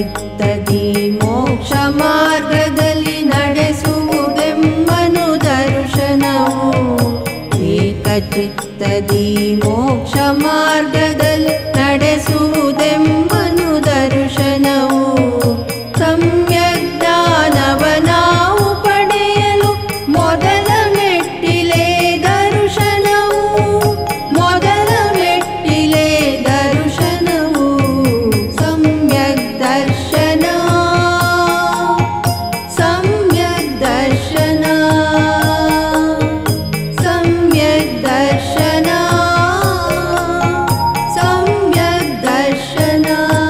ಚಿತ್ತದಿ ಮೋಕ್ಷ ಮಾರ್ಗದಲ್ಲಿ ನಡೆಸುವುದೆಮ್ಮನು ದರ್ಶನವು ಏಕಚಿತ್ತದಿ ಮೋಕ್ಷ ಮಾರ್ಗದಲ್ಲಿ ನಡೆಸುವುದೆಮ್ಮನು ದರ್ಶನವು ಸಮ್ಯಜ್ಞಾನವ ನಾವು ಪಡೆಯಲು ಮೊದಲ ಮೆಟ್ಟಿಲೆ ದರ್ಶನವು ಮೊದಲ ಮೆಟ್ಟಿಲೆ ದರ್ಶನವು ಸಮ್ಯಕ್ ದರ್ಶನ ಸಮ್ಯಕ್ ದರ್ಶನ ಸಮ್ಯಕ್ ದರ್ಶನ ಸಮ್ಯಕ್ ದರ್ಶನ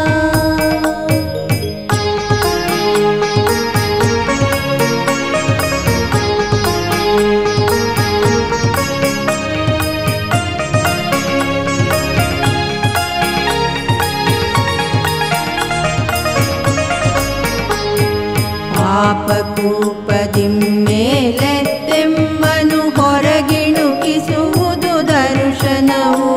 ಪಾಪಕೂಪದಿ ಮೇಲೆತ್ತೆಮ್ಮನು ಹೊರಗಿಣುಕಿಸುವುದು ದರ್ಶನವು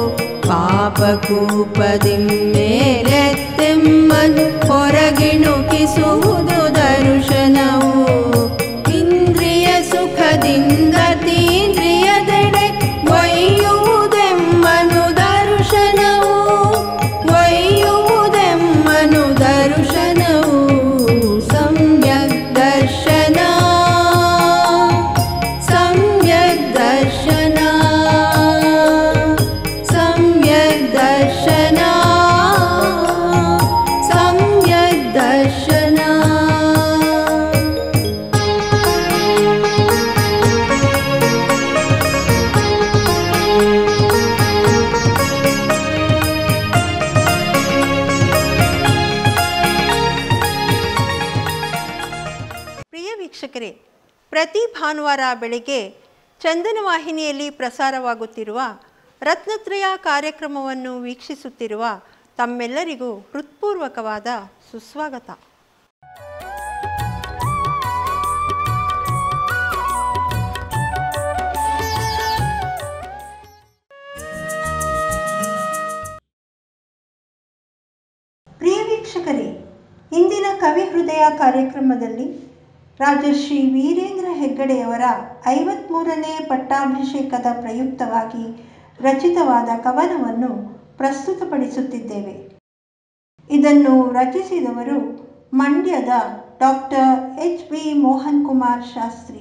ಪಾಪಕೂಪದಿ ಮೇಲೆತ್ತೆಮ್ಮನು ಹೊರಗಿಣುಕಿಸುವುದು ದರ್ಶನವು ಇಂದ್ರಿಯ ಸುಖದಿಂದ ತೀಂದ್ರಿಯದೆಡೆ ಒಯ್ಯುವುದೆಮ್ಮನು ದರ್ಶನವು ಒಯ್ಯುವುದೆಮ್ಮನು ದರ್ಶನವು ಸಮ್ಯಕ್ ದರ್ಶನ ಸಮ್ಯಕ್ ದರ್ಶನ ಸಮ್ಯಕ್ ದರ್ಶನ ಸಮ್ಯಕ್ ದರ್ಶನ ಪ್ರಿಯ ವೀಕ್ಷಕರೇ ಪ್ರತಿ ಭಾನುವಾರ ಬೆಳಗ್ಗೆ ಚಂದನ ವಾಹಿನಿಯಲ್ಲಿ ಪ್ರಸಾರವಾಗುತ್ತಿರುವ ರತ್ನತ್ರಯ ಕಾರ್ಯಕ್ರಮವನ್ನು ವೀಕ್ಷಿಸುತ್ತಿರುವ ತಮ್ಮೆಲ್ಲರಿಗೂ ಹೃತ್ಪೂರ್ವಕವಾದ ಸುಸ್ವಾಗತ ಪ್ರಿಯ ವೀಕ್ಷಕರೇ ಇಂದಿನ ಕವಿ ಹೃದಯ ಕಾರ್ಯಕ್ರಮದಲ್ಲಿ ರಾಜಶ್ರೀ ವೀರೇಂದ್ರ ಹೆಗ್ಗಡೆಯವರ ಐವತ್ಮೂರನೇ ಪಟ್ಟಾಭಿಷೇಕದ ಪ್ರಯುಕ್ತವಾಗಿ ರಚಿತವಾದ ಕವನವನ್ನು ಪ್ರಸ್ತುತಪಡಿಸುತ್ತಿದ್ದೇವೆ ಇದನ್ನು ರಚಿಸಿದವರು ಮಂಡ್ಯದ doctor H B Mohan Kumar Shastri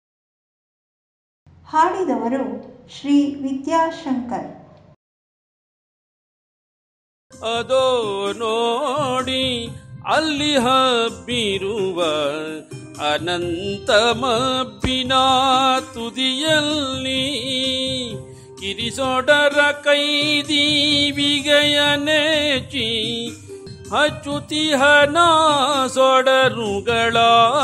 ಹಾಡಿದವರು ಶ್ರೀ ವಿದ್ಯಾಶಂಕರ್ ಅದೋ ನೋಡಿ ಅಲ್ಲಿ ಹಬ್ಬಿರುವ ಅನಂತ ಮಬ್ಬಿನ ತುದಿಯಲ್ಲಿ ಕಿರಿಸೊಡರ ಕೈದಿ ವಿಗಯನೇಚಿ ಹಚ್ಚುತಿಹನ ಸೊಡರುಗಳ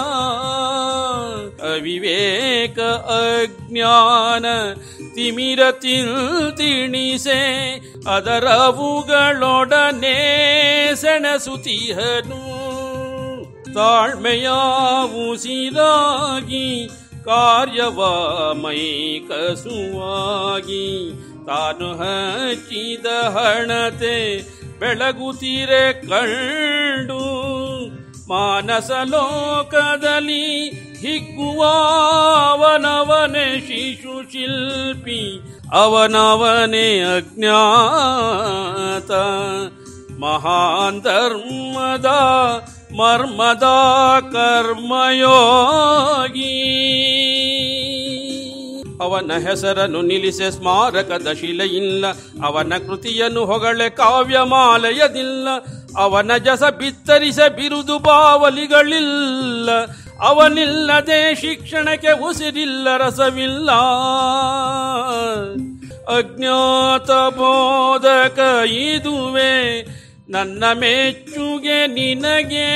ಅವಿವೇಕ ಅಜ್ಞಾನ ತಿಮಿರ ತಿಣಿಸೆ ಅದರವುಗಳೊಡನೆ ಸೆಣಸುತಿಹನು ತಾಳ್ಮೆಯ ಉಸಿರಾಗಿ ಕಾರ್ಯವ ಮೈ ಕಸುವಾಗಿ ತಾನು ಹಚ್ಚಿದ ಹಣತೆ ಬೆಳಗುತ್ತೀರೆ ಕಂಡು ಮಾನಸ ಲೋಕದಲ್ಲಿ ಹಿಗ್ಗುವವನವನೇ ಶಿಶು ಶಿಲ್ಪಿ ಅವನವನೇ ಅಜ್ಞಾತ ಮಹಾನ್ ಧರ್ಮದ ಮರ್ಮದ ಕರ್ಮಯೋಗಿ ಅವನ ಹೆಸರನ್ನು ನಿಲ್ಲಿಸೆ ಸ್ಮಾರಕದ ಶಿಲೆಯಿಲ್ಲ ಅವನ ಕೃತಿಯನ್ನು ಹೊಗಳೆ ಕಾವ್ಯಮಾಲಯದಿಲ್ಲ ಅವನ ಜಸ ಬಿತ್ತರಿಸೆ ಬಿರುದು ಬಾವಲಿಗಳಿಲ್ಲ ಅವನಿಲ್ಲದೆ ಶಿಕ್ಷಣಕ್ಕೆ ಉಸಿರಿಲ್ಲ ರಸವಿಲ್ಲ ಅಜ್ಞಾತ ಬೋಧಕ ಇದುವೆ ನನ್ನ ಮೆಚ್ಚುಗೆ ನಿನಗೆ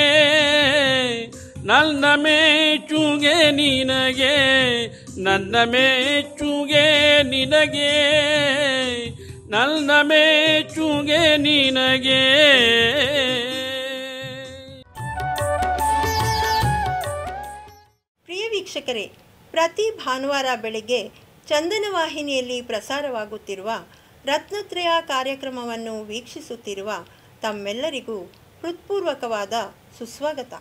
ನನ್ನ ಮೆಚ್ಚುಗೆ ನಿನಗೆ ನನ್ನ ಮೆಚ್ಚುಗೆ ನಿನಗೆ ನನ್ನ ಮೆಚ್ಚುಗೆ ನಿನಗೆ ಪ್ರಿಯ ವೀಕ್ಷಕರೇ ಪ್ರತಿ ಭಾನುವಾರ ಬೆಳಗ್ಗೆ ಚಂದನ ವಾಹಿನಿಯಲ್ಲಿ ಪ್ರಸಾರವಾಗುತ್ತಿರುವ ರತ್ನತ್ರಯ ಕಾರ್ಯಕ್ರಮವನ್ನು ವೀಕ್ಷಿಸುತ್ತಿರುವ ತಮ್ಮೆಲ್ಲರಿಗೂ ಹೃತ್ಪೂರ್ವಕವಾದ ಸುಸ್ವಾಗತ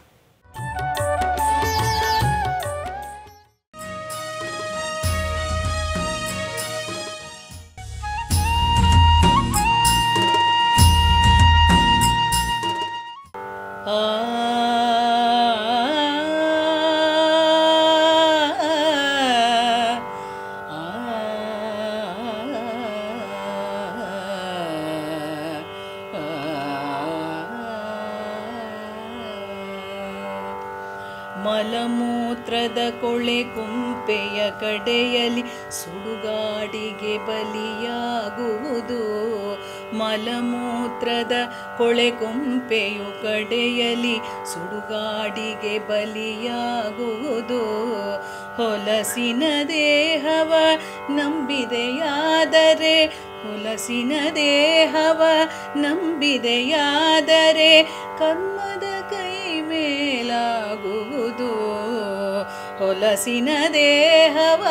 ಮಲಮೂತ್ರದ ಕೊಳೆ ಕುಂಪೆಯ ಕಡೆಯಲಿ ಸುಡುಗಾಡಿಗೆ ಬಲಿಯಾಗುವುದು ಮಲಮೂತ್ರದ ಕೊಳೆ ಕುಂಪೆಯು ಕಡೆಯಲಿ ಸುಡುಗಾಡಿಗೆ ಬಲಿಯಾಗುವುದು ಹೊಲಸಿನ ದೇಹವ ನಂಬಿದೆಯಾದರೆ ಹೊಲಸಿನ ದೇಹವ ನಂಬಿದೆಯಾದರೆ ಕರ್ಮದ ಕೈ ಮೇಲಾಗುವುದು ಹೊಲಸಿನ ದೇಹವ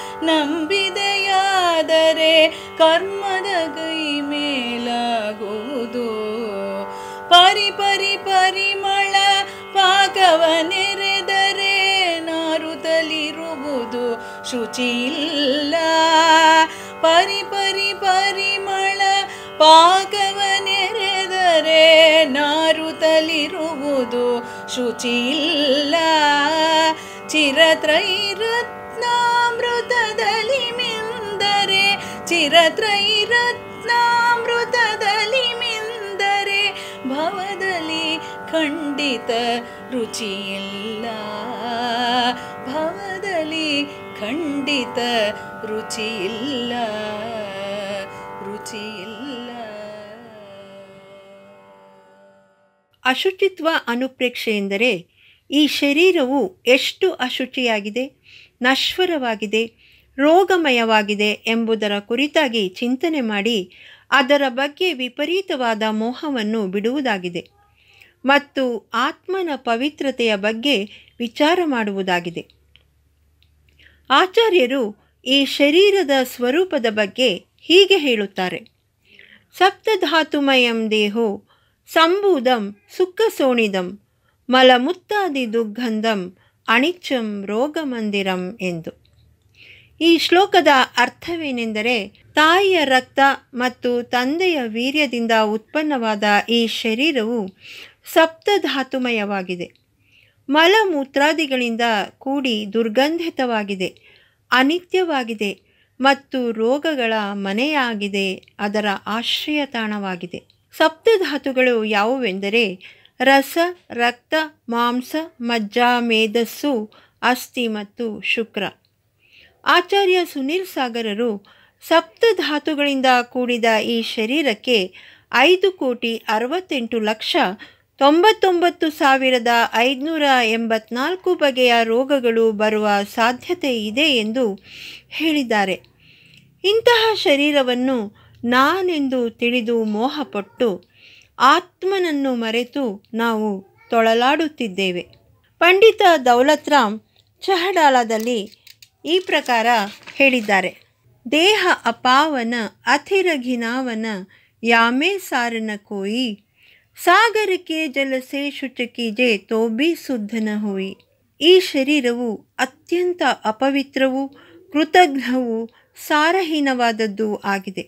ನಂಬಿದೆಯಾದರೆ ಕರ್ಮದ ಕೈ ಮೇಲಾಗುವುದು ಪರಿ ಪರಿ ಪರಿಮಳ ಪಾಕವ ನೆರೆದರೆ ನಾರುತ್ತಲಿರುವುದು ಶುಚಿಯಿಲ್ಲ ಪರಿ ಪರಿ ಪರಿಮಳ ಪಾಕವ ನೆರೆದರೆ ನಾರುತ್ತಲಿರುವುದು ಶುಚಿಯಿಲ್ಲ ಚಿರತ್ರೈರತ್ನಾಮೃತದಲ್ಲಿ ಮಿಂದರೆ ಚಿರತ್ರೈರತ್ನಾಮೃತದಲ್ಲಿ ಮಿಂದರೆ ಭವದಲ್ಲಿ ಖಂಡಿತ ರುಚಿಯಿಲ್ಲ ಭವದಲ್ಲಿ ಖಂಡಿತ ರುಚಿಯಿಲ್ಲ ರುಚಿಯಿಲ್ಲ ಅಶುಚಿತ್ವ ಅನುಪ್ರೇಕ್ಷೆ ಎಂದರೆ ಈ ಶರೀರವು ಎಷ್ಟು ಅಶುಚಿಯಾಗಿದೆ ನಶ್ವರವಾಗಿದೆ ರೋಗಮಯವಾಗಿದೆ ಎಂಬುದರ ಕುರಿತಾಗಿ ಚಿಂತನೆ ಮಾಡಿ ಅದರ ಬಗ್ಗೆ ವಿಪರೀತವಾದ ಮೋಹವನ್ನು ಬಿಡುವುದಾಗಿದೆ ಮತ್ತು ಆತ್ಮನ ಪವಿತ್ರತೆಯ ಬಗ್ಗೆ ವಿಚಾರ ಮಾಡುವುದಾಗಿದೆ ಆಚಾರ್ಯರು ಈ ಶರೀರದ ಸ್ವರೂಪದ ಬಗ್ಗೆ ಹೀಗೆ ಹೇಳುತ್ತಾರೆ ಸಪ್ತಧಾತುಮಯಂ ದೇಹೋ ಸಂಬೂದಂ ಸುಖಸೋಣಿದಂ ಮಲಮುತ್ತಾದಿ ದುರ್ಗಂಧಂ ಅಣಿಚ್ಚಂ ರೋಗಮಂದಿರಂ ಎಂದು ಈ ಶ್ಲೋಕದ ಅರ್ಥವೇನೆಂದರೆ ತಾಯಿಯ ರಕ್ತ ಮತ್ತು ತಂದೆಯ ವೀರ್ಯದಿಂದ ಉತ್ಪನ್ನವಾದ ಈ ಶರೀರವು ಸಪ್ತಧಾತುಮಯವಾಗಿದೆ ಮಲಮೂತ್ರಾದಿಗಳಿಂದ ಕೂಡಿ ದುರ್ಗಂಧಿತವಾಗಿದೆ ಅನಿತ್ಯವಾಗಿದೆ ಮತ್ತು ರೋಗಗಳ ಮನೆಯಾಗಿದೆ ಅದರ ಆಶ್ರಯ ತಾಣವಾಗಿದೆ ಸಪ್ತಧಾತುಗಳು ಯಾವುವೆಂದರೆ ರಸ ರಕ್ತ ಮಾಂಸ ಮಜ್ಜ ಮೇಧಸ್ಸು ಅಸ್ಥಿ ಮತ್ತು ಶುಕ್ರ ಆಚಾರ್ಯ ಸುನೀಲ್ ಸಾಗರರು ಸಪ್ತಧಾತುಗಳಿಂದ ಕೂಡಿದ ಈ ಶರೀರಕ್ಕೆ ಐದು ಕೋಟಿ ಅರವತ್ತೆಂಟು ಲಕ್ಷ ತೊಂಬತ್ತೊಂಬತ್ತು ಸಾವಿರದ ಐದುನೂರ ಎಂಬತ್ನಾಲ್ಕು ಬಗೆಯ ರೋಗಗಳು ಬರುವ ಸಾಧ್ಯತೆ ಇದೆ ಎಂದು ಹೇಳಿದ್ದಾರೆ ಇಂತಹ ಶರೀರವನ್ನು ನಾನೆಂದು ತಿಳಿದು ಮೋಹಪಟ್ಟು ಆತ್ಮನನ್ನು ಮರೆತು ನಾವು ತೊಳಲಾಡುತ್ತಿದ್ದೇವೆ ಪಂಡಿತ ದೌಲತ್ರಾಮ್ ಚಹಡಾಲದಲ್ಲಿ ಈ ಪ್ರಕಾರ ಹೇಳಿದ್ದಾರೆ ದೇಹ ಅಪಾವನ ಅಥಿರಘಿನಾವನ ಯಾಮೇ ಸಾರನ ಕೋಯಿ ಸಾಗರಕ್ಕೆ ಜಲಸೆ ಶುಚಕೀಜೆ ತೋಬಿ ಶುದ್ಧನ ಹೋಯಿ ಈ ಶರೀರವು ಅತ್ಯಂತ ಅಪವಿತ್ರವೂ ಕೃತಜ್ಞವೂ ಸಾರಹೀನವಾದದ್ದು ಆಗಿದೆ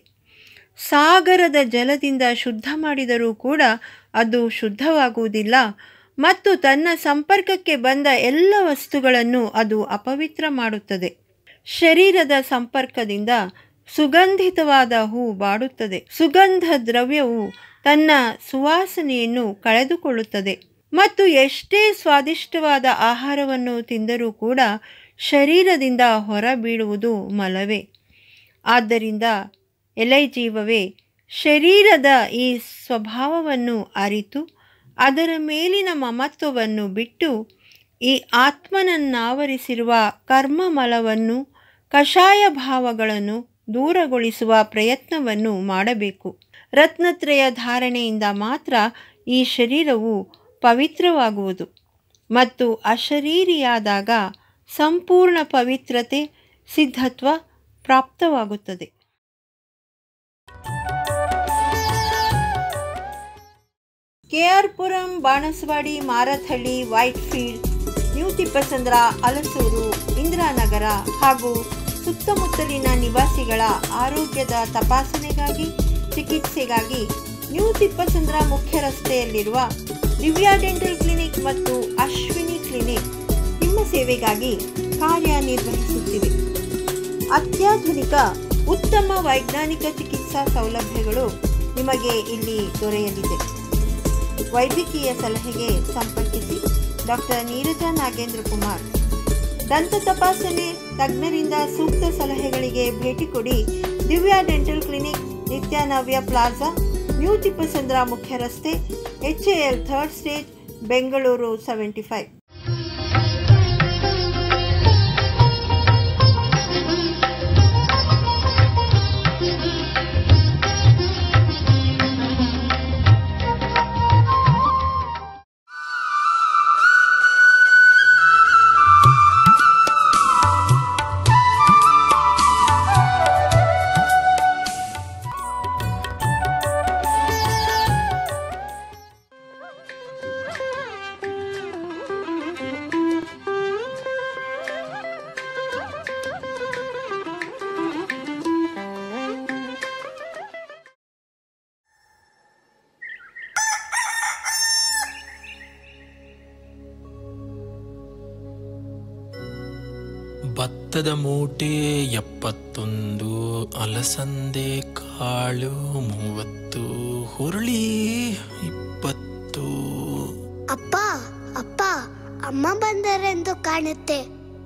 ಸಾಗರದ ಜಲದಿಂದ ಶುದ್ಧ ಮಾಡಿದರೂ ಕೂಡ ಅದು ಶುದ್ಧವಾಗುವುದಿಲ್ಲ ಮತ್ತು ತನ್ನ ಸಂಪರ್ಕಕ್ಕೆ ಬಂದ ಎಲ್ಲ ವಸ್ತುಗಳನ್ನು ಅದು ಅಪವಿತ್ರ ಮಾಡುತ್ತದೆ ಶರೀರದ ಸಂಪರ್ಕದಿಂದ ಸುಗಂಧಿತವಾದ ಹೂ ಬಾಡುತ್ತದೆ ಸುಗಂಧ ದ್ರವ್ಯವು ತನ್ನ ಸುವಾಸನೆಯನ್ನು ಕಳೆದುಕೊಳ್ಳುತ್ತದೆ ಮತ್ತು ಎಷ್ಟೇ ಸ್ವಾದಿಷ್ಟವಾದ ಆಹಾರವನ್ನು ತಿಂದರೂ ಕೂಡ ಶರೀರದಿಂದ ಹೊರಬೀಳುವುದು ಮಲವೇ ಆದ್ದರಿಂದ ಎಲೈ ಜೀವವೇ ಶರೀರದ ಈ ಸ್ವಭಾವವನ್ನು ಅರಿತು ಅದರ ಮೇಲಿನ ಮಮತ್ವವನ್ನು ಬಿಟ್ಟು ಈ ಆತ್ಮನನ್ನಾವರಿಸಿರುವ ಕರ್ಮಮಲವನ್ನು ಕಷಾಯ ಭಾವಗಳನ್ನು ದೂರಗೊಳಿಸುವ ಪ್ರಯತ್ನವನ್ನು ಮಾಡಬೇಕು ರತ್ನತ್ರಯ ಧಾರಣೆಯಿಂದ ಮಾತ್ರ ಈ ಶರೀರವು ಪವಿತ್ರವಾಗುವುದು ಮತ್ತು ಅಶರೀರಿಯಾದಾಗ ಸಂಪೂರ್ಣ ಪವಿತ್ರತೆ ಸಿದ್ಧತ್ವ ಪ್ರಾಪ್ತವಾಗುತ್ತದೆ K R Puram Banaswadi Marathahalli Whitefield new Thippasandra Alasuru Indiranagar ಹಾಗೂ ಸುತ್ತಮುತ್ತಲಿನ ನಿವಾಸಿಗಳ ಆರೋಗ್ಯದ ತಪಾಸಣೆಗಾಗಿ ಚಿಕಿತ್ಸೆಗಾಗಿ ನ್ಯೂ ತಿಪ್ಪಸಂದ್ರ ಮುಖ್ಯ ರಸ್ತೆಯಲ್ಲಿರುವ ದಿವ್ಯಾ ಡೆಂಟಲ್ ಕ್ಲಿನಿಕ್ ಮತ್ತು ಅಶ್ವಿನಿ ಕ್ಲಿನಿಕ್ ನಿಮ್ಮ ಸೇವೆಗಾಗಿ ಕಾರ್ಯನಿರ್ವಹಿಸುತ್ತಿವೆ ಅತ್ಯಾಧುನಿಕ ಉತ್ತಮ ವೈಜ್ಞಾನಿಕ ಚಿಕಿತ್ಸಾ ಸೌಲಭ್ಯಗಳು ನಿಮಗೆ ಇಲ್ಲಿ ದೊರೆಯಲಿದೆ ವೈದ್ಯಕೀಯ ಸಲಹೆಗೆ ಸಂಪರ್ಕಿಸಿ ಡಾಕ್ಟರ್ ನೀರಜಾ ನಾಗೇಂದ್ರ ಕುಮಾರ್ ದಂತ ತಪಾಸಣೆ ತಜ್ಞರಿಂದ ಸೂಕ್ತ ಸಲಹೆಗಳಿಗೆ ಭೇಟಿ ಕೊಡಿ Divya dental clinic Nithyanavya plaza new Thippasandra ಮುಖ್ಯ ರಸ್ತೆ H A L third stage Bengaluru seventy five ಭತ್ತದ ಮೂಟೆ ಎಪ್ಪತ್ತೊಂದು ಅಲಸಂದೆ ಕಾಳು ಮೂವತ್ತು ಹುರುಳಿ ಇಪ್ಪತ್ತು ಅಪ್ಪ ಅಪ್ಪ ಅಮ್ಮ ಬಂದರೆಂದು ಕಾಣುತ್ತೆ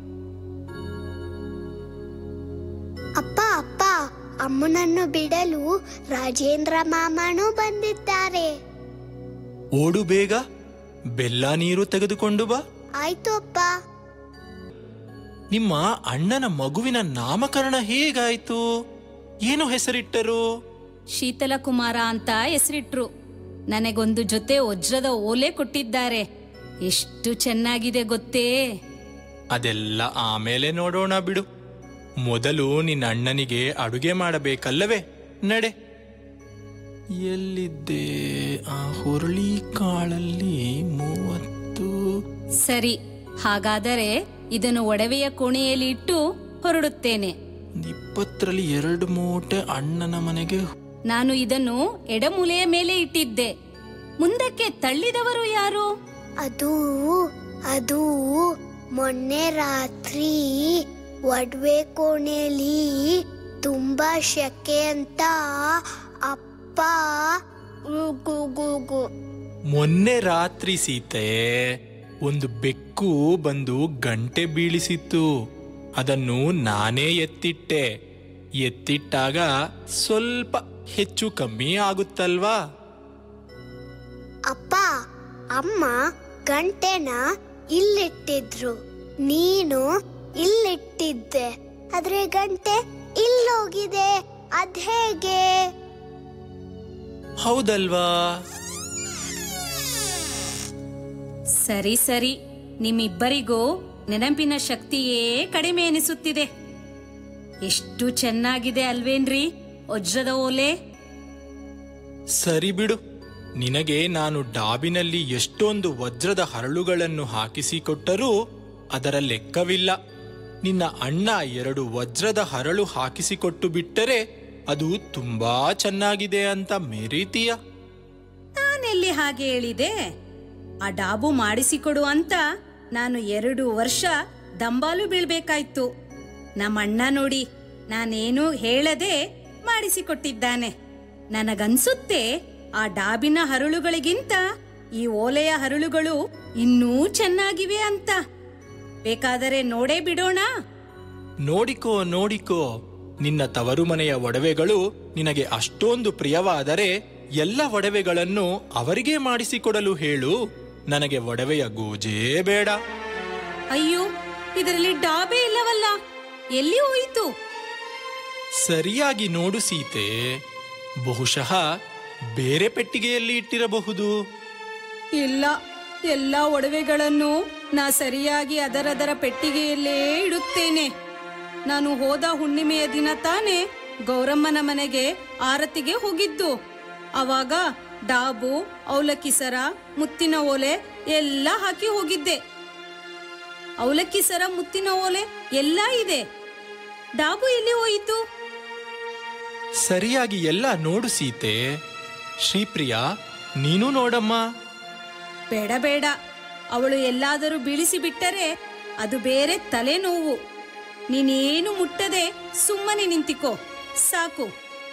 ಅಪ್ಪ ಅಪ್ಪ ಅಮ್ಮನನ್ನು ಬಿಡಲು ರಾಜೇಂದ್ರ ಮಾಮನೂ ಬಂದಿದ್ದಾರೆ ಓಡು ಬೇಗ ಬೆಲ್ಲ ನೀರು ತೆಗೆದುಕೊಂಡು ಬಾ ಆಯ್ತು ಅಪ್ಪ ನಿಮ್ಮ ಅಣ್ಣನ ಮಗುವಿನ ನಾಮಕರಣ ಹೇಗಾಯ್ತು ಏನು ಹೆಸರಿಟ್ಟರು ಶೀತಲಕುಮಾರ ಅಂತ ಹೆಸರಿಟ್ರು ನನಗೊಂದು ಜೊತೆ ವಜ್ರದ ಓಲೆ ಕೊಟ್ಟಿದ್ದಾರೆ ಎಷ್ಟು ಚೆನ್ನಾಗಿದೆ ಗೊತ್ತೇ ಅದೆಲ್ಲ ಆಮೇಲೆ ನೋಡೋಣ ಬಿಡು ಮೊದಲು ನಿನ್ನ ಅಣ್ಣನಿಗೆ ಅಡುಗೆ ಮಾಡಬೇಕಲ್ಲವೇ ನಡೆ ಎಲ್ಲಿದ್ದೆ ಆ ಹುರುಳಿ ಕಾಳಲ್ಲಿ ಮೂವತ್ತು ಸರಿ ಹಾಗಾದರೆ ಇದನ್ನು ಒಡವೆಯ ಕೋಣೆಯಲ್ಲಿ ಇಟ್ಟು ಹೊರಡುತ್ತೇನೆ ಒಂದ್ ಇಪ್ಪತ್ತರಲ್ಲಿ ಎರಡು ಮೂಟೆ ಅಣ್ಣನ ಮನೆಗೆ ನಾನು ಇದನ್ನು ಎಡಮೂಲೆಯ ಮೇಲೆ ಇಟ್ಟಿದ್ದೆ ಮುಂದಕ್ಕೆ ತಳ್ಳಿದವರು ಯಾರು ಅದು ಅದು ಮೊನ್ನೆ ರಾತ್ರಿ ಒಡವೆ ಕೋಣೆಯಲ್ಲಿ ತುಂಬಾ ಶೆಕೆ ಅಂತ ಅಪ್ಪ ಗು ಗು ಗು ಮೊನ್ನೆ ರಾತ್ರಿ ಸೀತೆ ಒಂದು ಬೆಕ್ಕು ಬಂದು ಗಂಟೆ ಬೀಳಿಸಿತ್ತು ಅದನ್ನು ನಾನೇ ಎತ್ತಿಟ್ಟೆ ಎತ್ತಿಟ್ಟಾಗ ಸ್ವಲ್ಪ ಹೆಚ್ಚು ಕಮ್ಮಿ ಆಗುತ್ತಲ್ವಾ ಅಪ್ಪ ಅಮ್ಮ ಗಂಟೆನ ಇಲ್ಲಿಟ್ಟಿದ್ರು ನೀನು ಇಲ್ಲಿಟ್ಟಿದ್ದೆ ಆದ್ರೆ ಗಂಟೆ ಇಲ್ಲೋಗಿದೆ ಅದ್ಹೇಗೆ ಹೌದಲ್ವಾ ಸರಿ ಸರಿ ನಿಮ್ಮಿಬ್ಬರಿಗೂ ನೆನಪಿನ ಶಕ್ತಿಯೇ ಕಡಿಮೆ ಎನಿಸುತ್ತಿದೆ ಎಷ್ಟು ಚೆನ್ನಾಗಿದೆ ಅಲ್ವೇನ್ರಿ ವಜ್ರದ ಓಲೆ ಸರಿ ಬಿಡು ನಿನಗೆ ನಾನು ಡಾಬಿನಲ್ಲಿ ಎಷ್ಟೊಂದು ವಜ್ರದ ಹರಳುಗಳನ್ನು ಹಾಕಿಸಿಕೊಟ್ಟರೂ ಅದರ ಲೆಕ್ಕವಿಲ್ಲ ನಿನ್ನ ಅಣ್ಣ ಎರಡು ವಜ್ರದ ಹರಳು ಹಾಕಿಸಿಕೊಟ್ಟು ಬಿಟ್ಟರೆ ಅದು ತುಂಬಾ ಚೆನ್ನಾಗಿದೆ ಅಂತ ಮೆರೀತೀಯ ನಾನೆಲ್ಲಿ ಹಾಗೆ ಹೇಳಿದೆ ಆ ಡಾಬು ಮಾಡಿಸಿಕೊಡು ಅಂತ ನಾನು ಎರಡು ವರ್ಷ ದಂಬಾಲು ಬೀಳ್ಬೇಕಾಯ್ತು ನಮ್ಮಣ್ಣ ನೋಡಿ ನಾನೇನು ಹೇಳದೆ ಮಾಡಿಸಿಕೊಟ್ಟಿದ್ದಾನೆ ನನಗನ್ಸುತ್ತೆ ಆ ಡಾಬಿನ ಹರಳುಗಳಿಗಿಂತ ಈ ಓಲೆಯ ಹರಳುಗಳು ಇನ್ನೂ ಚೆನ್ನಾಗಿವೆ ಅಂತ ಬೇಕಾದರೆ ನೋಡೇ ಬಿಡೋಣ ನೋಡಿಕೋ ನೋಡಿಕೋ ನಿನ್ನ ತವರು ಮನೆಯ ಒಡವೆಗಳು ನಿನಗೆ ಅಷ್ಟೊಂದು ಪ್ರಿಯವಾದರೆ ಎಲ್ಲ ಒಡವೆಗಳನ್ನು ಅವರಿಗೆ ಮಾಡಿಸಿಕೊಡಲು ಹೇಳು ನನಗೆ ಒಡವೆಯ ಗೋಜೇ ಬೇಡ ಅಯ್ಯೋ ಇದರಲ್ಲಿ ಡಾಬೆ ಇಲ್ಲವಲ್ಲ ಎಲ್ಲಿ ಹೋಯಿತು ಸರಿಯಾಗಿ ನೋಡು ಸೀತೆ ಬಹುಶಃ ಬೇರೆ ಪೆಟ್ಟಿಗೆಯಲ್ಲಿ ಇಟ್ಟಿರಬಹುದು ಇಲ್ಲ ಎಲ್ಲ ಒಡವೆಗಳನ್ನು ನಾ ಸರಿಯಾಗಿ ಅದರದರ ಪೆಟ್ಟಿಗೆಯಲ್ಲೇ ಇಡುತ್ತೇನೆ ನಾನು ಹೋದ ಹುಣ್ಣಿಮೆಯ ದಿನ ತಾನೇ ಗೌರಮ್ಮನ ಮನೆಗೆ ಆರತಿಗೆ ಹೋಗಿದ್ದು ಅವಾಗ ಡಾಬು ಅವಲಕ್ಕಿ ಸರ ಮುತ್ತಿನ ಓಲೆ ಎಲ್ಲ ಹಾಕಿ ಹೋಗಿದ್ದೆ ಅವಲಕ್ಕಿ ಸರ ಮುತ್ತಿನ ಓಲೆ ಎಲ್ಲ ಇದೆ ಡಾಬು ಎಲ್ಲಿ ಹೋಯಿತು ಸರಿಯಾಗಿ ಎಲ್ಲ ನೋಡು ಸೀತೆ ಶ್ರೀಪ್ರಿಯ ನೀನು ನೋಡಮ್ಮ ಬೇಡ ಬೇಡ ಅವಳು ಎಲ್ಲಾದರೂ ಬೀಳಿಸಿ ಬಿಟ್ಟರೆ ಅದು ಬೇರೆ ತಲೆನೋವು ನೀನೇನು ಮುಟ್ಟದೆ ಸುಮ್ಮನೆ ನಿಂತಿಕೋ ಸಾಕು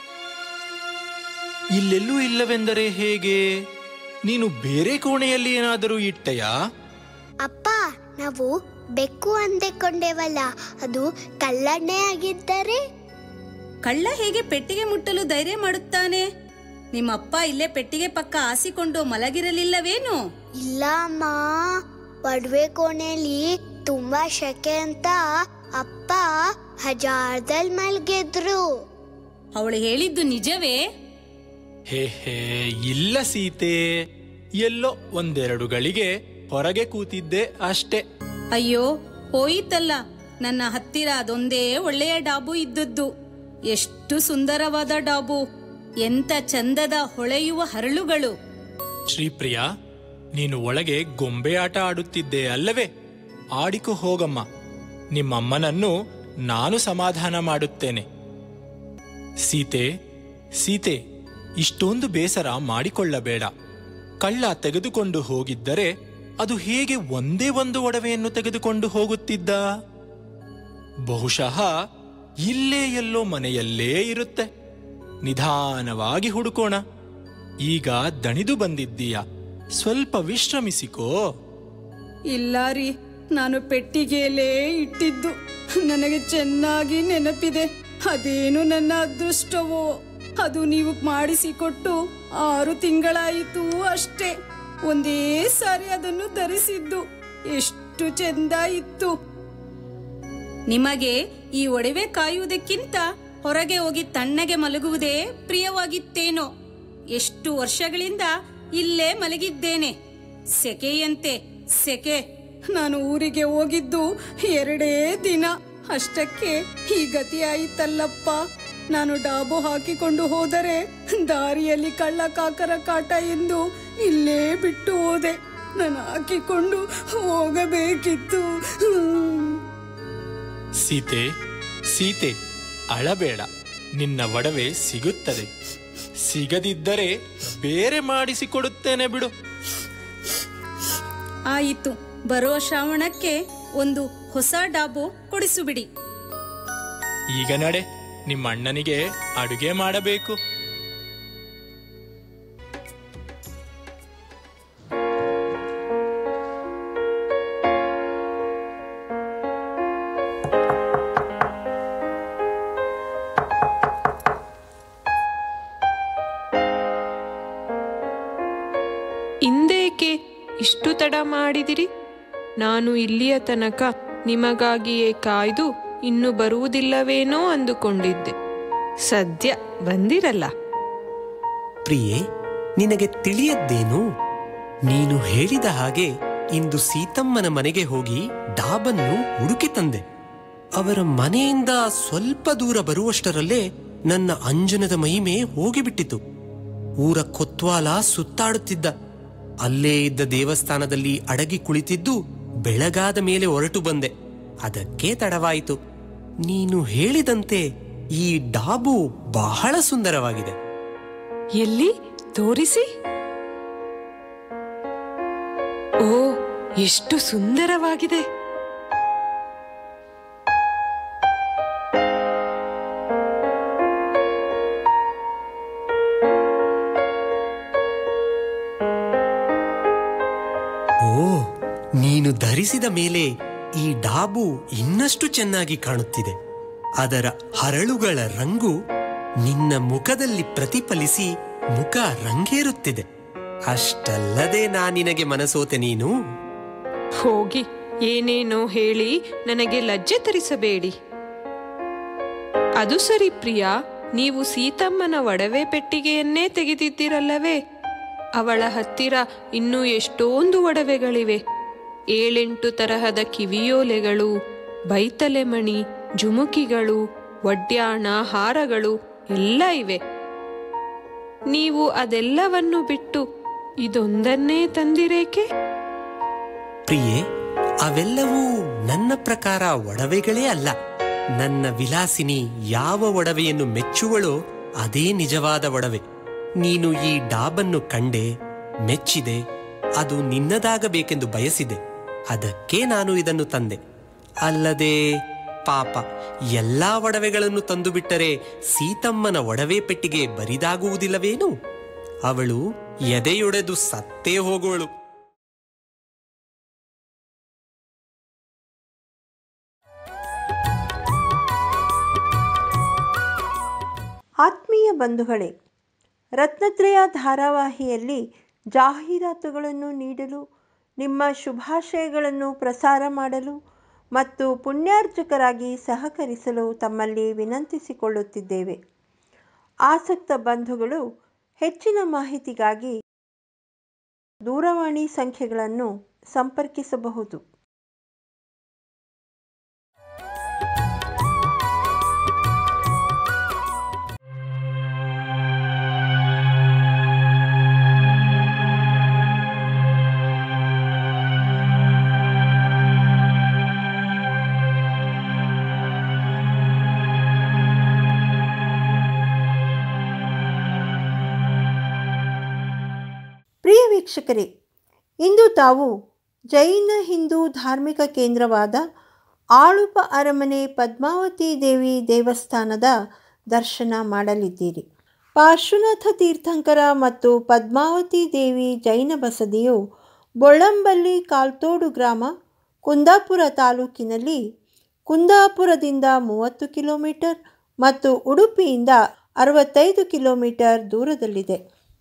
ಇಲ್ಲೆಲ್ಲೂ ಇಲ್ಲವೆಂದರೆ ಹೇಗೆ ನೀನು ಬೇರೆ ಕೋಣೆಯಲ್ಲಿ ಏನಾದರೂ ಇಟ್ಟೆಯಾ ಅಪ್ಪ ನಾವು ಬೆಕ್ಕು ಅಂದುಕೊಂಡೇವಲ್ಲ ಅದು ಕಲ್ಲಣ್ಣೆ ಆಗಿದ್ದರೆ ಕಳ್ಳ ಹೇಗೆ ಪೆಟ್ಟಿಗೆ ಮುಟ್ಟಲು ಧೈರ್ಯ ಮಾಡುತ್ತಾನೆ ನಿಮ್ಮಪ್ಪ ಇಲ್ಲೇ ಪೆಟ್ಟಿಗೆ ಪಕ್ಕ ಹಾಸಿಕೊಂಡು ಮಲಗಿರಲಿಲ್ಲವೇನು ಇಲ್ಲ ಅಮ್ಮ ಒಡವೆ ಕೋಣೆಯಲ್ಲಿ ತುಂಬಾ ಶೆಕೆ ಅಂತ ಅಪ್ಪ ಹಜಾರ್ದಲ್ಲಿ ಮಲ್ಗಿದ್ರು ಅವಳು ಹೇಳಿದ್ದು ನಿಜವೇ ಹೇ ಹೇ ಇಲ್ಲ ಸೀತೆ ಎಲ್ಲೋ ಒಂದೆರಡು ಗಳಿಗೆ ಹೊರಗೆ ಕೂತಿದ್ದೆ ಅಷ್ಟೇ ಅಯ್ಯೋ ಹೋಯಿತಲ್ಲ ನನ್ನ ಹತ್ತಿರ ಅದೊಂದೇ ಒಳ್ಳೆಯ ಡಾಬು ಇದ್ದದ್ದು ಎಷ್ಟು ಸುಂದರವಾದ ಡಾಬು ಎಂತ ಚಂದದ ಹೊಳೆಯುವ ಹರಳುಗಳು ಶ್ರೀಪ್ರಿಯ ನೀನು ಒಳಗೆ ಗೊಂಬೆ ಆಟ ಆಡುತ್ತಿದ್ದೆ ಅಲ್ಲವೇ ಆಡಿಕೊ ಹೋಗಮ್ಮ ನಿಮ್ಮಮ್ಮನನ್ನು ನಾನು ಸಮಾಧಾನ ಮಾಡುತ್ತೇನೆ ಸೀತೆ ಸೀತೆ ಇಷ್ಟೊಂದು ಬೇಸರ ಮಾಡಿಕೊಳ್ಳಬೇಡ ಕಳ್ಳ ತೆಗೆದುಕೊಂಡು ಹೋಗಿದ್ದರೆ ಅದು ಹೇಗೆ ಒಂದೇ ಒಂದು ಒಡವೆಯನ್ನು ತೆಗೆದುಕೊಂಡು ಹೋಗುತ್ತಿದ್ದ ಬಹುಶಃ ಇಲ್ಲೇ ಎಲ್ಲೋ ಮನೆಯಲ್ಲೇ ಇರುತ್ತೆ ನಿಧಾನವಾಗಿ ಹುಡುಕೋಣ ಈಗ ದಣಿದು ಬಂದಿದ್ದೀಯ ಸ್ವಲ್ಪ ವಿಶ್ರಮಿಸಿಕೋ ಇಲ್ಲ ರೀ ನಾನು ಪೆಟ್ಟಿಗೆಯಲ್ಲೇ ಇಟ್ಟಿದ್ದು ನನಗೆ ಚೆನ್ನಾಗಿ ನೆನಪಿದೆ ಅದೇನು ನನ್ನ ಅದೃಷ್ಟವೋ ಅದು ನೀವು ಮಾಡಿಸಿಕೊಟ್ಟು ಆರು ತಿಂಗಳಾಯಿತು ಅಷ್ಟೇ ಒಂದೇ ಸಾರಿ ಅದನ್ನು ಧರಿಸಿದ್ದು ಎಷ್ಟು ಚೆಂದ ಇತ್ತು ನಿಮಗೆ ಈ ಒಡವೆ ಕಾಯುವುದಕ್ಕಿಂತ ಹೊರಗೆ ಹೋಗಿ ತಣ್ಣಗೆ ಮಲಗುವುದೇ ಪ್ರಿಯವಾಗಿತ್ತೇನೋ ಎಷ್ಟು ವರ್ಷಗಳಿಂದ ಇಲ್ಲೇ ಮಲಗಿದ್ದೇನೆ ಸೆಕೆಯಂತೆ ಸೆಕೆ ನಾನು ಊರಿಗೆ ಹೋಗಿದ್ದು ಎರಡೇ ದಿನ ಅಷ್ಟಕ್ಕೆ ಈ ಗತಿಯಾಯಿತಲ್ಲಪ್ಪ ನಾನು ಡಾಬು ಹಾಕಿಕೊಂಡು ಹೋದರೆ ದಾರಿಯಲ್ಲಿ ಕಳ್ಳ ಕಾಕರ ಕಾಟ ಎಂದು ಇಲ್ಲೇ ಬಿಟ್ಟು ಹೋದೆ ನಾನು ಹಾಕಿಕೊಂಡು ಹೋಗಬೇಕಿತ್ತು ಹ್ಮ್. ಸೀತೆ ಸೀತೆ ಅಳಬೇಡ ನಿನ್ನ ಒಡವೆ ಸಿಗುತ್ತದೆ ಸಿಗದಿದ್ದರೆ ಬೇರೆ ಮಾಡಿಸಿಕೊಡುತ್ತೇನೆ ಬಿಡು ಆಯಿತು ಬರುವ ಶ್ರಾವಣಕ್ಕೆ ಒಂದು ಹೊಸ ಡಾಬು ಕೊಡಿಸುಬಿಡಿ ಈಗ ನಡೆ ನಿಮ್ಮ ಅಣ್ಣನಿಗೆ ಅಡುಗೆ ಮಾಡಬೇಕು ಇಂದೇಕೆ ಇಷ್ಟು ತಡ ಮಾಡಿದಿರಿ ನಾನು ಇಲ್ಲಿಯ ತನಕ ನಿಮಗಾಗಿಯೇ ಕಾಯ್ದು ಇನ್ನು ಬರುವುದಿಲ್ಲವೇನೋ ಅಂದುಕೊಂಡಿದ್ದೆ ಸದ್ಯ ಬಂದಿರಲ್ಲ ಪ್ರಿಯೆ ನಿನಗೆ ತಿಳಿಯದ್ದೇನು ನೀನು ಹೇಳಿದ ಹಾಗೆ ಇಂದು ಸೀತಮ್ಮನ ಮನೆಗೆ ಹೋಗಿ ಡಾಬನ್ನು ಹುಡುಕಿ ತಂದೆ ಅವರ ಮನೆಯಿಂದ ಸ್ವಲ್ಪ ದೂರ ಬರುವಷ್ಟರಲ್ಲೇ ನನ್ನ ಅಂಜನದ ಮಹಿಮೆ ಹೋಗಿಬಿಟ್ಟಿತು ಊರ ಕೊತ್ವಾಲ ಸುತ್ತಾಡುತ್ತಿದ್ದ ಅಲ್ಲೇ ಇದ್ದ ದೇವಸ್ಥಾನದಲ್ಲಿ ಅಡಗಿ ಕುಳಿತಿದ್ದು ಬೆಳಗಾದ ಮೇಲೆ ಹೊರಟು ಬಂದೆ ಅದಕ್ಕೆ ತಡವಾಯಿತು ನೀನು ಹೇಳಿದಂತೆ ಈ ಡಾಬು ಬಹಳ ಸುಂದರವಾಗಿದೆ ಎಲ್ಲಿ ತೋರಿಸಿ ಓ ಎಷ್ಟು ಸುಂದರವಾಗಿದೆ ಓ ನೀನು ಧರಿಸಿದ ಮೇಲೆ ಈ ಡಾಬು ಇನ್ನಷ್ಟು ಚೆನ್ನಾಗಿ ಕಾಣುತ್ತಿದೆ ಅದರ ಹರಳುಗಳ ರಂಗು ನಿನ್ನ ಮುಖದಲ್ಲಿ ಪ್ರತಿಫಲಿಸಿ ಮುಖ ರಂಗೇರುತ್ತಿದೆ ಅಷ್ಟಲ್ಲದೆ ನಾನಿನಗೆ ಮನಸೋತೆ ನೀನು ಹೋಗಿ ಏನೇನೋ ಹೇಳಿ ನನಗೆ ಲಜ್ಜೆ ತರಿಸಬೇಡಿ ಅದು ಸರಿ ಪ್ರಿಯಾ ನೀವು ಸೀತಮ್ಮನ ಒಡವೆ ಪೆಟ್ಟಿಗೆಯನ್ನೇ ತೆಗೆದಿದ್ದಿರಲ್ಲವೇ ಅವಳ ಹತ್ತಿರ ಇನ್ನೂ ಎಷ್ಟೊಂದು ಒಡವೆಗಳಿವೆ ಏಳೆಂಟು ತರಹದ ಕಿವಿಯೋಲೆಗಳು ಬೈತಲೆಮಣಿ ಜುಮುಕಿಗಳು ಒಡ್ಯಾಣ ಹಾರಗಳು ಎಲ್ಲ ಇವೆ ನೀವು ಅದೆಲ್ಲವನ್ನು ಬಿಟ್ಟು ಇದೊಂದನ್ನೇ ತಂದಿರೇಕೆ ಪ್ರಿಯೆ ಅವೆಲ್ಲವೂ ನನ್ನ ಪ್ರಕಾರ ಒಡವೆಗಳೇ ಅಲ್ಲ ನನ್ನ ವಿಲಾಸಿನಿ ಯಾವ ಒಡವೆಯನ್ನು ಮೆಚ್ಚುವಳೋ ಅದೇ ನಿಜವಾದ ಒಡವೆ ನೀನು ಈ ಡಾಬನ್ನು ಕಂಡೆ ಮೆಚ್ಚಿದೆ ಅದು ನಿನ್ನದಾಗಬೇಕೆಂದು ಬಯಸಿದೆ ಅದಕ್ಕೆ ನಾನು ಇದನ್ನು ತಂದೆ ಅಲ್ಲದೆ ಪಾಪ ಎಲ್ಲಾ ಒಡವೆಗಳನ್ನು ತಂದು ಬಿಟ್ಟರೆ ಸೀತಮ್ಮನ ಒಡವೆ ಪೆಟ್ಟಿಗೆ ಬರಿದಾಗುವುದಿಲ್ಲವೇನು ಅವಳು ಎದೆಯೊಡೆದು ಸತ್ತೇ ಹೋಗುವಳು ಆತ್ಮೀಯ ಬಂಧುಗಳೇ ರತ್ನತ್ರಯ ಧಾರಾವಾಹಿಯಲ್ಲಿ ಜಾಹೀರಾತುಗಳನ್ನು ನೀಡಲು ನಿಮ್ಮ ಶುಭಾಶಯಗಳನ್ನು ಪ್ರಸಾರ ಮಾಡಲು ಮತ್ತು ಪುಣ್ಯಾರ್ಜಕರಾಗಿ ಸಹಕರಿಸಲು ತಮ್ಮಲ್ಲಿ ವಿನಂತಿಸಿಕೊಳ್ಳುತ್ತಿದ್ದೇವೆ ಆಸಕ್ತ ಬಂಧುಗಳು ಹೆಚ್ಚಿನ ಮಾಹಿತಿಗಾಗಿ ದೂರವಾಣಿ ಸಂಖ್ಯೆಗಳನ್ನು ಸಂಪರ್ಕಿಸಬಹುದು ಪ್ರಿಯ ವೀಕ್ಷಕರೇ ಇಂದು ತಾವು ಜೈನ ಹಿಂದೂ ಧಾರ್ಮಿಕ ಕೇಂದ್ರವಾದ ಆಳುಪ ಅರಮನೆ ಪದ್ಮಾವತಿ ದೇವಿ ದೇವಸ್ಥಾನದ ದರ್ಶನ ಮಾಡಲಿದ್ದೀರಿ ಪಾರ್ಶ್ವನಾಥ ತೀರ್ಥಂಕರ ಮತ್ತು ಪದ್ಮಾವತಿ ದೇವಿ ಜೈನ ಬಸದಿಯು ಬೊಳ್ಳಂಬಲ್ಲಿ ಕಾಲ್ತೋಡು ಗ್ರಾಮ ಕುಂದಾಪುರ ತಾಲೂಕಿನಲ್ಲಿ ಕುಂದಾಪುರದಿಂದ ಮೂವತ್ತು ಕಿಲೋಮೀಟರ್ ಮತ್ತು ಉಡುಪಿಯಿಂದ ಅರವತ್ತೈದು ಕಿಲೋಮೀಟರ್ ದೂರದಲ್ಲಿದೆ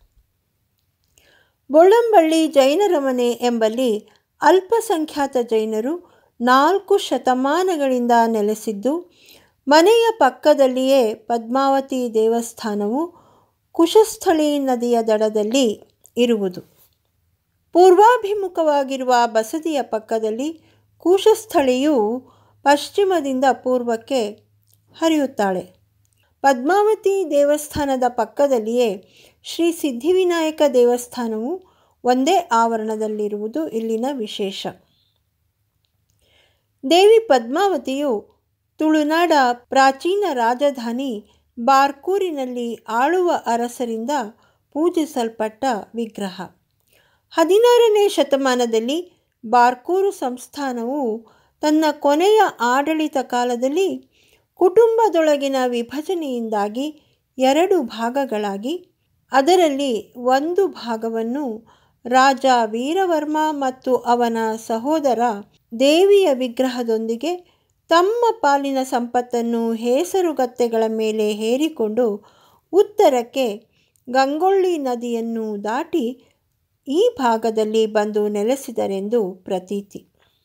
ಬೊಳ್ಳಂಬಳ್ಳಿ ಜೈನರ ಮನೆ ಎಂಬಲ್ಲಿ ಅಲ್ಪಸಂಖ್ಯಾತ ಜೈನರು ನಾಲ್ಕು ಶತಮಾನಗಳಿಂದ ನೆಲೆಸಿದ್ದು ಮನೆಯ ಪಕ್ಕದಲ್ಲಿಯೇ ಪದ್ಮಾವತಿ ದೇವಸ್ಥಾನವು ಕುಶಸ್ಥಳಿ ನದಿಯ ದಡದಲ್ಲಿ ಇರುವುದು ಪೂರ್ವಾಭಿಮುಖವಾಗಿರುವ ಬಸದಿಯ ಪಕ್ಕದಲ್ಲಿ ಕುಶಸ್ಥಳಿಯು ಪಶ್ಚಿಮದಿಂದ ಪೂರ್ವಕ್ಕೆ ಹರಿಯುತ್ತಾಳೆ ಪದ್ಮಾವತಿ ದೇವಸ್ಥಾನದ ಪಕ್ಕದಲ್ಲಿಯೇ ಶ್ರೀ ಸಿದ್ಧಿವಿನಾಯಕ ದೇವಸ್ಥಾನವು ಒಂದೇ ಆವರಣದಲ್ಲಿರುವುದು ಇಲ್ಲಿನ ವಿಶೇಷ ದೇವಿ ಪದ್ಮಾವತಿಯು ತುಳುನಾಡ ಪ್ರಾಚೀನ ರಾಜಧಾನಿ ಬಾರ್ಕೂರಿನಲ್ಲಿ ಆಳುವ ಅರಸರಿಂದ ಪೂಜಿಸಲ್ಪಟ್ಟ ವಿಗ್ರಹ ಹದಿನಾರನೇ ಶತಮಾನದಲ್ಲಿ ಬಾರ್ಕೂರು ಸಂಸ್ಥಾನವು ತನ್ನ ಕೊನೆಯ ಆಡಳಿತ ಕಾಲದಲ್ಲಿ ಕುಟುಂಬದೊಳಗಿನ ವಿಭಜನೆಯಿಂದಾಗಿ ಎರಡು ಭಾಗಗಳಾಗಿ ಅದರಲ್ಲಿ ಒಂದು ಭಾಗವನ್ನು ರಾಜ ವೀರವರ್ಮ ಮತ್ತು ಅವನ ಸಹೋದರ ದೇವಿಯ ವಿಗ್ರಹದೊಂದಿಗೆ ತಮ್ಮ ಪಾಲಿನ ಸಂಪತ್ತನ್ನು ಹೇಸರುಗತ್ತೆಗಳ ಮೇಲೆ ಹೇರಿಕೊಂಡು ಉತ್ತರಕ್ಕೆ ಗಂಗೊಳ್ಳಿ ನದಿಯನ್ನು ದಾಟಿ ಈ ಭಾಗದಲ್ಲಿ ಬಂದು ನೆಲೆಸಿದರೆಂದು ಪ್ರತೀತಿ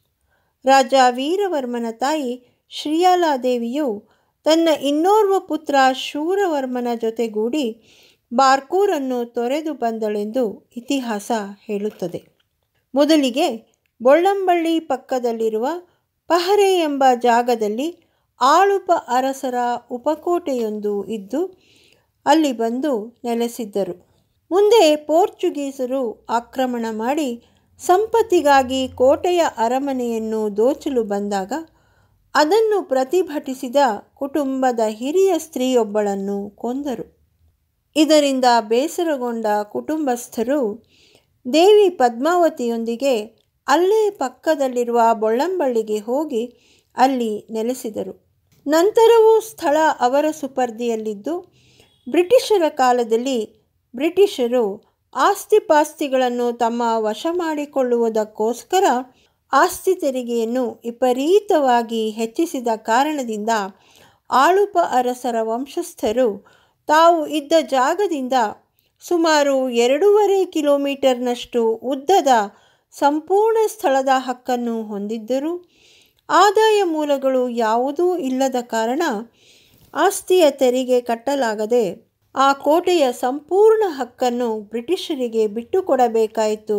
ರಾಜ ವೀರವರ್ಮನ ತಾಯಿ ಶ್ರೀಯಾಲಾದೇವಿಯು ತನ್ನ ಇನ್ನೋರ್ವ ಪುತ್ರ ಶೂರವರ್ಮನ ಜೊತೆಗೂಡಿ ಬಾರ್ಕೂರನ್ನು ತೊರೆದು ಬಂದಳೆಂದು ಇತಿಹಾಸ ಹೇಳುತ್ತದೆ ಮೊದಲಿಗೆ ಬೊಳ್ಳಂಬಳ್ಳಿ ಪಕ್ಕದಲ್ಲಿರುವ ಪಹರೆ ಎಂಬ ಜಾಗದಲ್ಲಿ ಆಳುಪ ಅರಸರ ಉಪಕೋಟೆಯೊಂದು ಇದ್ದು ಅಲ್ಲಿ ಬಂದು ನೆಲೆಸಿದ್ದರು ಮುಂದೆ ಪೋರ್ಚುಗೀಸರು ಆಕ್ರಮಣ ಮಾಡಿ ಸಂಪತ್ತಿಗಾಗಿ ಕೋಟೆಯ ಅರಮನೆಯನ್ನು ದೋಚಲು ಬಂದಾಗ ಅದನ್ನು ಪ್ರತಿಭಟಿಸಿದ ಕುಟುಂಬದ ಹಿರಿಯ ಸ್ತ್ರೀಯೊಬ್ಬಳನ್ನು ಕೊಂದರು ಇದರಿಂದ ಬೇಸರಗೊಂಡ ಕುಟುಂಬಸ್ಥರು ದೇವಿ ಪದ್ಮಾವತಿಯೊಂದಿಗೆ ಅಲ್ಲೇ ಪಕ್ಕದಲ್ಲಿರುವ ಬೊಳ್ಳಂಬಳ್ಳಿಗೆ ಹೋಗಿ ಅಲ್ಲಿ ನೆಲೆಸಿದರು ನಂತರವೂ ಸ್ಥಳ ಅವರ ಸುಪರ್ದಿಯಲ್ಲಿದ್ದು ಬ್ರಿಟಿಷರ ಕಾಲದಲ್ಲಿ ಬ್ರಿಟಿಷರು ಆಸ್ತಿಪಾಸ್ತಿಗಳನ್ನು ತಮ್ಮ ವಶ ಮಾಡಿಕೊಳ್ಳುವುದಕ್ಕೋಸ್ಕರ ಆಸ್ತಿ ತೆರಿಗೆಯನ್ನು ವಿಪರೀತವಾಗಿ ಹೆಚ್ಚಿಸಿದ ಕಾರಣದಿಂದ ಆಳುಪ ಅರಸರ ವಂಶಸ್ಥರು ತಾವು ಇದ್ದ ಜಾಗದಿಂದ ಸುಮಾರು ಎರಡೂವರೆ ಕಿಲೋಮೀಟರ್ನಷ್ಟು ಉದ್ದದ ಸಂಪೂರ್ಣ ಸ್ಥಳದ ಹಕ್ಕನ್ನು ಹೊಂದಿದ್ದರೂ ಆದಾಯ ಮೂಲಗಳು ಯಾವುದೂ ಇಲ್ಲದ ಕಾರಣ ಆಸ್ತಿಯ ತೆರಿಗೆ ಕಟ್ಟಲಾಗದೆ ಆ ಕೋಟೆಯ ಸಂಪೂರ್ಣ ಹಕ್ಕನ್ನು ಬ್ರಿಟಿಷರಿಗೆ ಬಿಟ್ಟುಕೊಡಬೇಕಾಯಿತು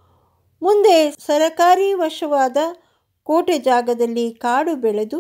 ಮುಂದೆ ಸರಕಾರಿ ವಶವಾದ ಕೋಟೆ ಜಾಗದಲ್ಲಿ ಕಾಡು ಬೆಳೆದು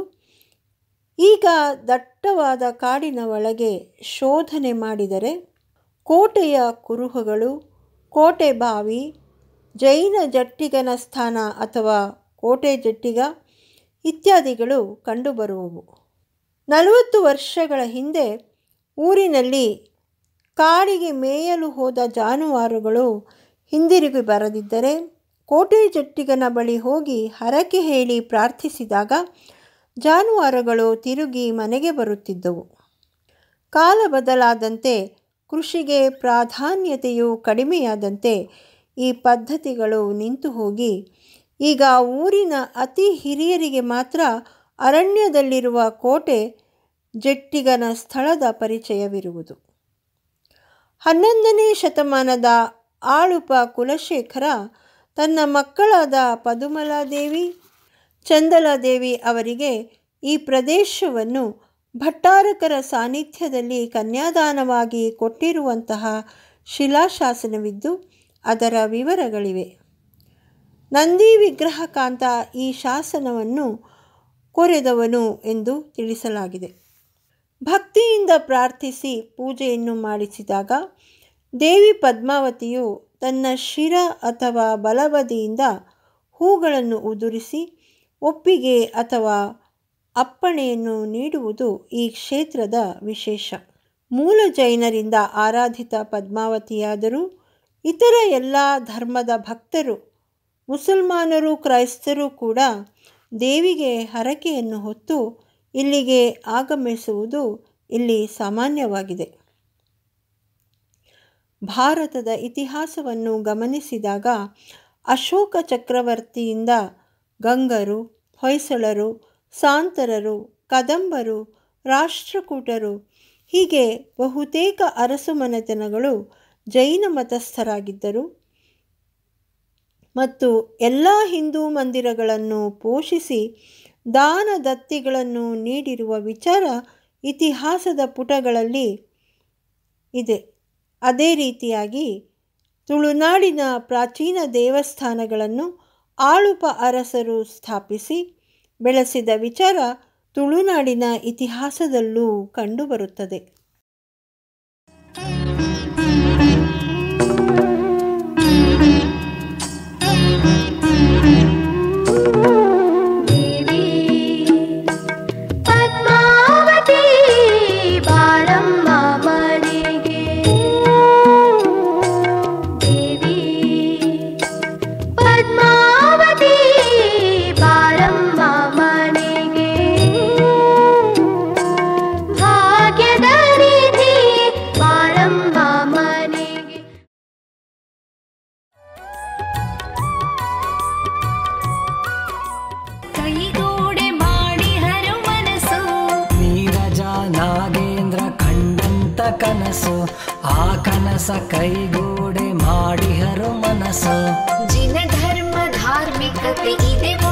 ಈಗ ದಟ್ಟವಾದ ಕಾಡಿನ ಒಳಗೆ ಶೋಧನೆ ಮಾಡಿದರೆ ಕೋಟೆಯ ಕುರುಹುಗಳು ಕೋಟೆ ಬಾವಿ ಜೈನ ಜಟ್ಟಿಗನ ಸ್ಥಾನ ಅಥವಾ ಕೋಟೆ ಜಟ್ಟಿಗ ಇತ್ಯಾದಿಗಳು ಕಂಡುಬರುವವು ನಲವತ್ತು ವರ್ಷಗಳ ಹಿಂದೆ ಊರಿನಲ್ಲಿ ಕಾಡಿಗೆ ಮೇಯಲು ಹೋದ ಜಾನುವಾರುಗಳು ಹಿಂದಿರುಗಿ ಬರದಿದ್ದರೆ ಕೋಟೆ ಜಟ್ಟಿಗನ ಬಳಿ ಹೋಗಿ ಹರಕೆ ಹೇಳಿ ಪ್ರಾರ್ಥಿಸಿದಾಗ ಜಾನುವಾರುಗಳು ತಿರುಗಿ ಮನೆಗೆ ಬರುತ್ತಿದ್ದವು ಕಾಲ ಬದಲಾದಂತೆ ಕೃಷಿಗೆ ಪ್ರಾಧಾನ್ಯತೆಯು ಕಡಿಮೆಯಾದಂತೆ ಈ ಪದ್ಧತಿಗಳು ನಿಂತು ಹೋಗಿ ಈಗ ಊರಿನ ಅತಿ ಹಿರಿಯರಿಗೆ ಮಾತ್ರ ಅರಣ್ಯದಲ್ಲಿರುವ ಕೋಟೆ ಜಟ್ಟಿಗನ ಸ್ಥಳದ ಪರಿಚಯವಿರುವುದು ಹನ್ನೊಂದನೇ ಶತಮಾನದ ಆಳುಪ ಕುಲಶೇಖರ ತನ್ನ ಮಕ್ಕಳಾದ ಪದುಮಲಾದೇವಿ ಚಂದಲಾದೇವಿ ಅವರಿಗೆ ಈ ಪ್ರದೇಶವನ್ನು ಭಟ್ಟಾರಕರ ಸಾನ್ನಿಧ್ಯದಲ್ಲಿ ಕನ್ಯಾದಾನವಾಗಿ ಕೊಟ್ಟಿರುವಂತಹ ಶಿಲಾಶಾಸನವಿದ್ದು ಅದರ ವಿವರಗಳಿವೆ ನಂದಿ ವಿಗ್ರಹಕಾಂತ ಈ ಶಾಸನವನ್ನು ಕೊರೆದವನು ಎಂದು ತಿಳಿಸಲಾಗಿದೆ ಭಕ್ತಿಯಿಂದ ಪ್ರಾರ್ಥಿಸಿ ಪೂಜೆಯನ್ನು ಮಾಡಿಸಿದಾಗ ದೇವಿ ಪದ್ಮಾವತಿಯು ತನ್ನ ಶಿರ ಅಥವಾ ಬಲಬದಿಯಿಂದ ಹೂಗಳನ್ನು ಉದುರಿಸಿ ಒಪ್ಪಿಗೆ ಅಥವಾ ಅಪ್ಪಣೆಯನ್ನು ನೀಡುವುದು ಈ ಕ್ಷೇತ್ರದ ವಿಶೇಷ ಮೂಲ ಜೈನರಿಂದ ಆರಾಧಿತ ಪದ್ಮಾವತಿಯಾದರೂ ಇತರ ಎಲ್ಲ ಧರ್ಮದ ಭಕ್ತರು ಮುಸಲ್ಮಾನರು ಕ್ರೈಸ್ತರು ಕೂಡ ದೇವಿಗೆ ಹರಕೆಯನ್ನು ಹೊತ್ತು ಇಲ್ಲಿಗೆ ಆಗಮಿಸುವುದು ಇಲ್ಲಿ ಸಾಮಾನ್ಯವಾಗಿದೆ ಭಾರತದ ಇತಿಹಾಸವನ್ನು ಗಮನಿಸಿದಾಗ ಅಶೋಕ ಚಕ್ರವರ್ತಿಯಿಂದ ಗಂಗರು ಹೊಯ್ಸಳರು ಸಾಂತರರು ಕದಂಬರು ರಾಷ್ಟ್ರಕೂಟರು ಹೀಗೆ ಬಹುತೇಕ ಅರಸು ಮನೆತನಗಳು ಜೈನ ಮತಸ್ಥರಾಗಿದ್ದರು ಮತ್ತು ಎಲ್ಲ ಹಿಂದೂ ಮಂದಿರಗಳನ್ನು ಪೋಷಿಸಿ ದಾನ ದತ್ತಿಗಳನ್ನು ನೀಡಿರುವ ವಿಚಾರ ಇತಿಹಾಸದ ಪುಟಗಳಲ್ಲಿ ಇದೆ ಅದೇ ರೀತಿಯಾಗಿ ತುಳುನಾಡಿನ ಪ್ರಾಚೀನ ದೇವಸ್ಥಾನಗಳನ್ನು ಆಳುಪ ಅರಸರು ಸ್ಥಾಪಿಸಿ ಬೆಳೆಸಿದ ವಿಚಾರ ತುಳುನಾಡಿನ ಇತಿಹಾಸದಲ್ಲೂ ಕಂಡುಬರುತ್ತದೆ ಪದ್ಮಾವತಿ ಬಾರಮ್ಮ ಮನೆಗೆ ದೇವಿ ಪದ್ಮಾವತಿ ಬಾರಮ್ಮ ಮನೆಗೆ ಭಾಗ್ಯದ ನಿಧಿ ಬಾರಮ್ಮ ಮನೆಗೆ ಕೈಗೂಡೆ ಮಾಡಿ ಹರು ಮನಸ್ಸು ನೀರಜ ನಾಗೇಂದ್ರ ಕಂಡಂತ ಕನಸು ಆ ಕನಸ ಕೈಗೂಡೆ ಮಾಡಿಹರು ಮನಸ್ಸು ಜಿನ ಧರ್ಮ ಧಾರ್ಮಿಕತೆ ಇದೆ